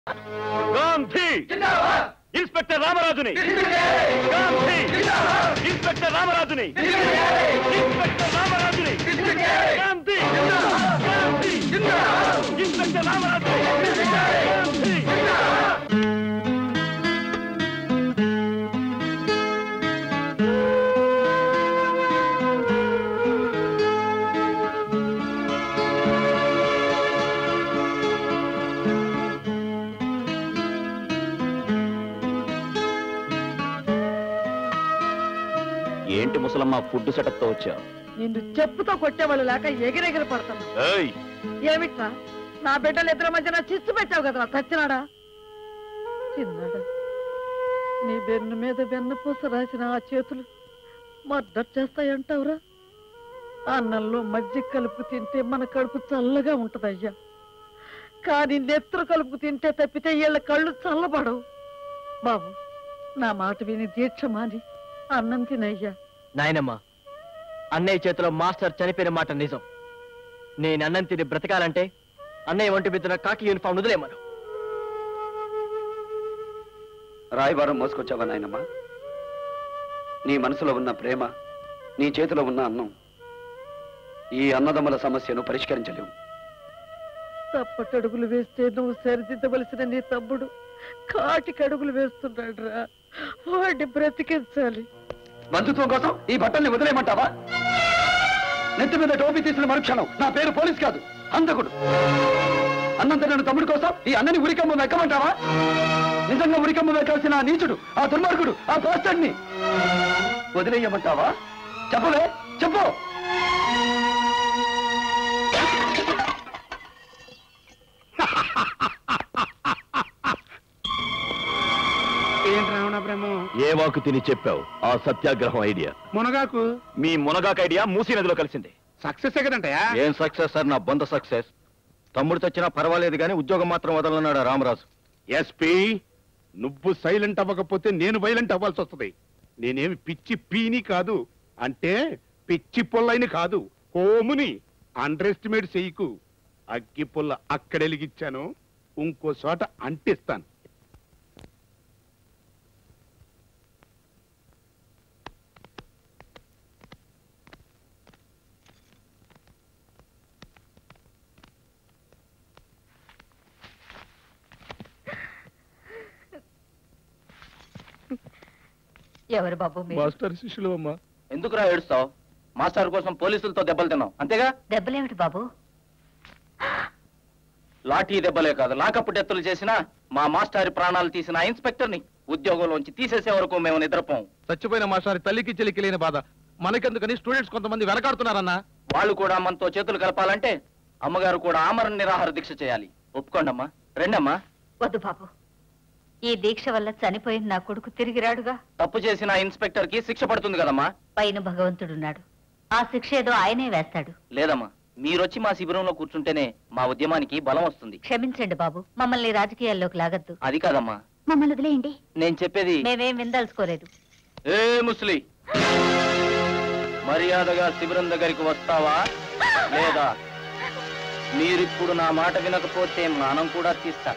Gandhi inspector రామరాజుని Gandhi inspector రామరాజుని inspector రామరాజుని గాంధీ గాంధీ ఇన్స్పెక్టర్ రామరాజుని గాంధీ ఏంటి ముసలమ్మ ఫుడ్ సెటప్ తో వచ్చావు నిన్ను చెప్పుతో కొట్టేవాళ్ళు లేక ఎగిరెగిరి పడుతున్నా ఏయ్ ఏమిట్రా నా బిడ్డలు ఇద్దరి మధ్యన చిచ్చు పెట్టావు కదా చచ్చినాడా చిన్నాడా నీ బెన్ను మీద వెన్న పూస రాసిన ఆ చేతులు మర్డర్ చేస్తాయంటావురా అన్నంలో మజ్జిగ కలుపు తింటే మన కడుపు చల్లగా ఉంటదయ్యా కానీ నెత్తురు కలుపు తింటే తప్పితే వీళ్ళ కళ్ళు చల్లబడవు బాబు నా మాట విని దీక్ష మాని అన్నం తినయ్యా నాయనమ్మ అన్నయ్య చేతిలో మాస్టర్ చనిపోయిన మాట నిజం నేను అన్నం తిని బ్రతకాలంటే అన్నయ్య ఒంటి మీద కాకి యూనిఫామ్ వదిలేమను రాయబారం మోసుకొచ్చావా నాయనమ్మా నీ మనసులో ఉన్న ప్రేమ నీ చేతిలో ఉన్న అన్నం ఈ అన్నదమ్ముల సమస్యను పరిష్కరించలేవు తప్పటడుగులు వేస్తే నువ్వు సరిదిద్దవలసిన నీ తమ్ముడు కాటికి అడుగులు వేస్తున్నాడు రా వాడిని బ్రతికించాలి బంధుత్వం కోసం ఈ బట్టల్ని వదిలేయమంటావా నెత్తి మీద టోపీ తీసిన మరుక్షణం నా పేరు పోలీస్ కాదు హంతకుడు అన్నం తిన్న తమ్ముడు కోసం ఈ అన్నని ఉరికమ్మ వెక్కమంటావా నిజంగా ఉరికమ్మ వెక్కాల్సిన ఆ నీచుడు ఆ దుర్మార్గుడు ఆ పోస్టర్ని వదిలేయమంటావా చెప్పవే చెప్పు ఏంటి రావణ బ్రహ్మం ఏ వాకు తిని చెప్పావు ఆ సత్యాగ్రహం ఐడియా మునగాకు మీ మునగాక ఐడియా మూసీ నదిలో కలిసింది సక్సెస్ కదంటయా ఏం సక్సెస్ సార్ నా బొంద సక్సెస్ తమ్ముడు తెచ్చినా పర్వాలేదు కానీ ఉద్యోగం మాత్రం వదలన్నాడు ఆ రామరాజు ఎస్పీ నువ్వు సైలెంట్ అవ్వకపోతే నేను వైలెంట్ అవ్వాల్సి వస్తుంది నేనేమి పిచ్చి పీని కాదు అంటే పిచ్చి పుల్లైని కాదు కోముని అండర్ ఎస్టిమేట్ చెయ్యకు అగ్గి పుల్ల అక్కడెలిగిచ్చాను ఇంకో చోట అంటిస్తాను ఎవరు బాబు మీరు మాస్టర్ శిష్యులు అమ్మా ఎందుకురా ఏడుస్తావు మాస్టర్ కోసం పోలీసులతో దెబ్బలు తిన్నావు అంతేగా దెబ్బలేమిటి బాబు లాఠీ దెబ్బలే కాదు లాకప్పు డెత్తులు చేసిన మా మాస్టారి ప్రాణాలు తీసిన ఆ ఇన్స్పెక్టర్ని ఉద్యోగంలోంచి తీసేసే వరకు మేము నిద్రపోం చచ్చిపోయిన మాస్టారి తల్లికి చెల్లికి లేని బాధ మనకెందుకని స్టూడెంట్స్ కొంతమంది వెనకాడుతున్నారన్నా వాళ్ళు కూడా మనతో చేతులు కలపాలంటే అమ్మగారు కూడా ఆమరణ నిరాహార దీక్ష చేయాలి ఒప్పుకోండమ్మా రెండమ్మా వద్దు బాబు ఈ దీక్ష వల్ల చనిపోయిన నా కొడుకు తిరిగి రాడుగా తప్పు చేసిన ఆ ఇన్స్పెక్టర్ కి శిక్ష పడుతుంది కదమ్మా పైన భగవంతుడున్నాడు ఆ శిక్ష ఏదో ఆయనే వేస్తాడు లేదమ్మా మీరొచ్చి మా శిబిరంలో కూర్చుంటేనే మా ఉద్యమానికి బలం వస్తుంది క్షమించండి బాబు మమ్మల్ని రాజకీయాల్లోకి లాగద్దు అది కాదమ్మా మమ్మల్ని వదిలేయండి నేను చెప్పేది మేమేం విందలుచుకోలేదు ఏ ముస్లి మర్యాదగా శిబిరం దగ్గరికి వస్తావా లేదా మీరిప్పుడు నా మాట వినకపోతే మానం కూడా తీస్తా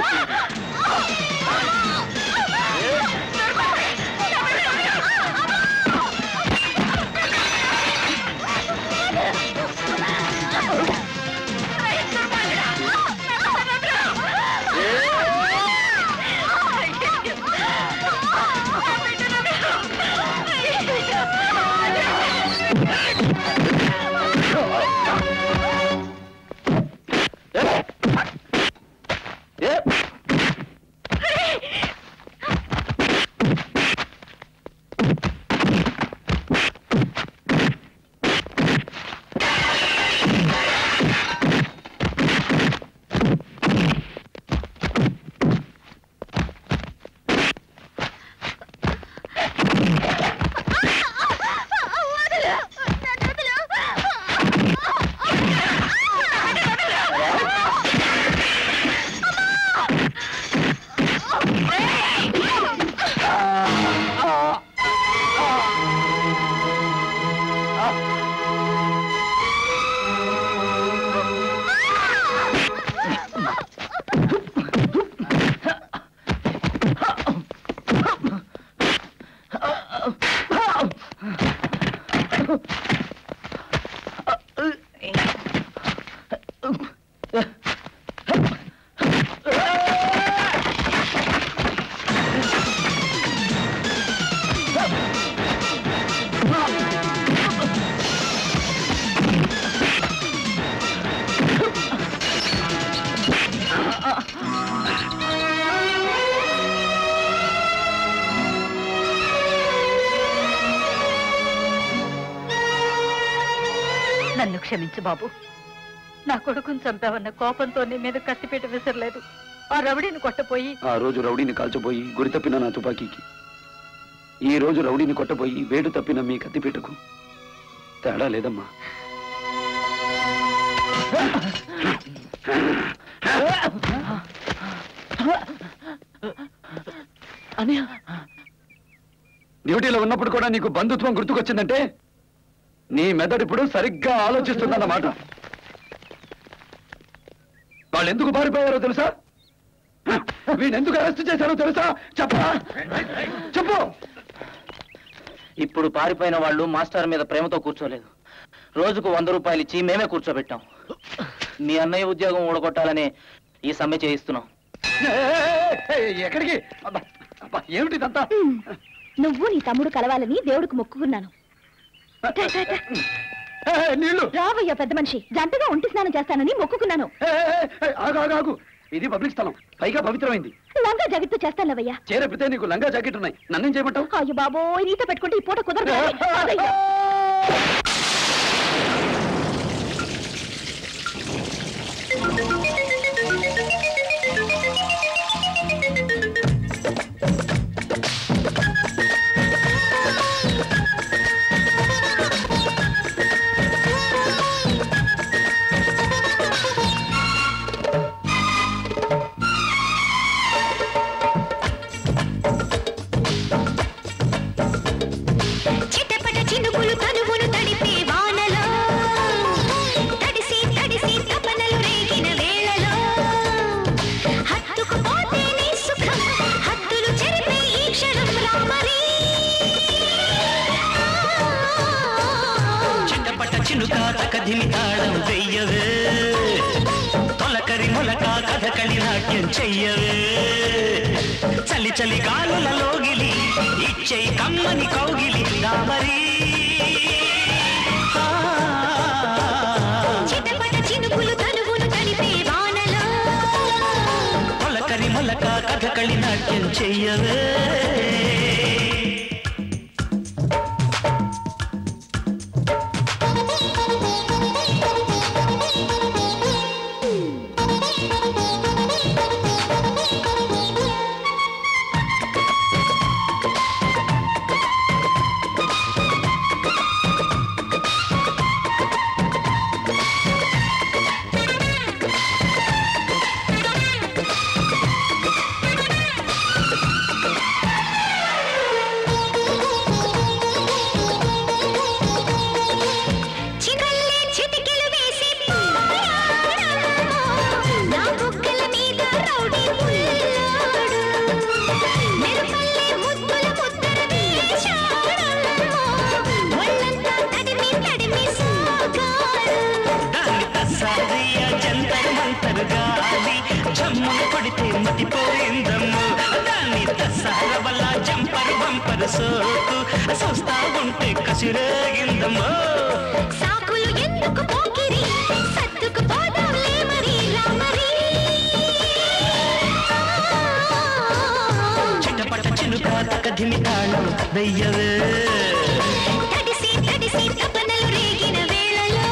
ఏ? క్షమించు బాబు నా కొడుకుని చంపావన్న కోపంతో నీ మీద కత్తిపీట విసరలేదు ఆ రవిడిని కొట్టపోయి ఆ రోజు రౌడీని కాల్చబోయి గురి తప్పిన నా తుపాకీకి ఈ రోజు రౌడీని కొట్టబోయి వేడు తప్పిన మీ కత్తిపీటకు తేడా లేదమ్మా అన్నయ్య డ్యూటీలో ఉన్నప్పుడు కూడా నీకు బంధుత్వం గుర్తుకొచ్చిందంటే నీ మెదడు ఇప్పుడు సరిగ్గా ఆలోచిస్తుందన్నమాట వాళ్ళు ఎందుకు పారిపోయారో తెలుసా వీళ్ళు ఎందుకు అరెస్ట్ చేశారో తెలుసా చెప్పరా చెప్పు ఇప్పుడు పారిపోయిన వాళ్ళు మాస్టర్ మీద ప్రేమతో కూర్చోలేదు రోజుకు వంద రూపాయలు ఇచ్చి మేమే కూర్చోబెట్టాం మీ అన్నయ్య ఉద్యోగం ఊడగొట్టాలని ఈ సమ్మె చేయిస్తున్నాం ఏయ్, ఏయ్, ఎక్కడికి అబ్బా, అబ్బా, ఏమిటిదంతా నువ్వు నీ తమ్ముడు కలవాలని దేవుడికి మొక్కుకున్నాను ఏయ్, నీళ్ళు రావయ్యా పెద్ద మనిషి జంటగా ఒంటి స్నానం చేస్తానని మొక్కుకున్నాను ఏయ్, ఏయ్, ఏయ్, ఆగు ఆగు ఆగు ఇది పబ్లిక్ స్థలం పైగా పవిత్రమైంది లంగా జాకెట్తో చేస్తానులేవయ్యా చేరపితే నీకు లంగా జాకెట్ ఉన్నాయి నన్నేం చేయమంటావు అయ్యో బాబోయ్ నీతో పెట్టుకుంటే ఈ పూట కుదరదు అదయ్యా. చిటపట చినుకులు తనువును తడిపే వానలో తడిసి తడిసి తపనలు రేగిన వేళలో హత్తుకుపోతే నీ సుఖం హత్తులు చెరిపే ఈ క్షణం రామరీ చిట్టపట చినుక తకధిమి తాళం వెయ్యవే తొలకరి మొలక కథకళి నాట్యం చెయ్యవే చలి చలి గాలుల లోగిలి ఇచ్చై కమ్మని కౌగిలి దామరి ఆ. చిటపట చినుకులు తనువును తడిపే వానలో తొలకరి మొలక కథకళి నాట్యం చెయ్యవే చిగల్లే చిటికెలు వేసి నా బుగ్గల మీద రౌడీ పుల్లాడు మెరుపల్లే ముద్దుల ముద్దర వేశాడు ఒళ్ళంతా తడిమి తడిమి సాగాడు దాని తస్సాదియ జంతరు మంతరు గాలి జమ్మున కొడితే మతిపోయిందమ్ము దాని తస్సాల వల్ల జంపరు బంపరు సోకు చూస్తా ఉంటే కసిరేగిందమ్మో సాకులు ఎందుకు పోకిరి సత్తుకు పోదాంలే మరి రామరి చిటపట చినుక తకధిమి తాళం వెయ్యవే తడిసి తడిసి తపనలు రేగిన వేళలో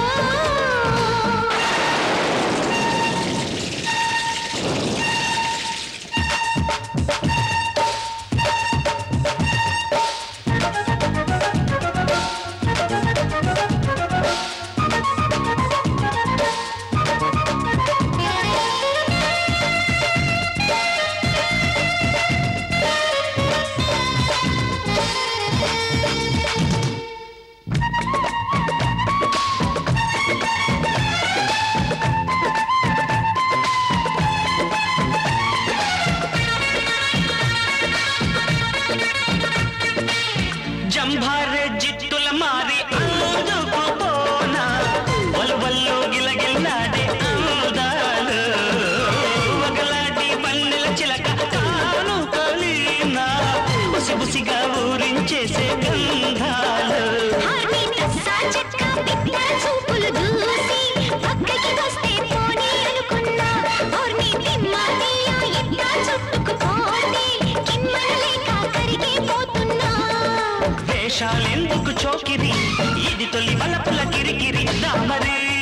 జంభారె జిత్తుల మారి అందుకు పోనా వల్వల్లో గిలగిల్లాడే అందాలు వగలాడి వన్నెల చిలక కాను కలినా బుసి బుసిగా ఊరించేసే గంధాలు హాని తస్సా చెక్క బిత్తర చూపులు దూసి పక్కకి వస్తే పోనీ అనుకున్నా ఓర్ని తిమ్మాదియా ఇట్టా చుట్టుకుపోతే కిమ్మనలేక కరిగిపోతున్నా వేషాలెందుకు చోకిరి ఇది తొలి వలపుల కిరికిరి దామరే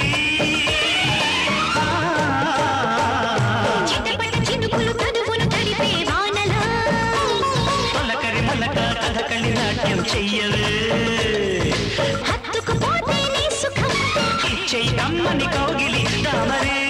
చెయ్యవే హత్తుకుపోతే నీ సుఖం ఇచ్చై కమ్మని కౌగిలి దామరే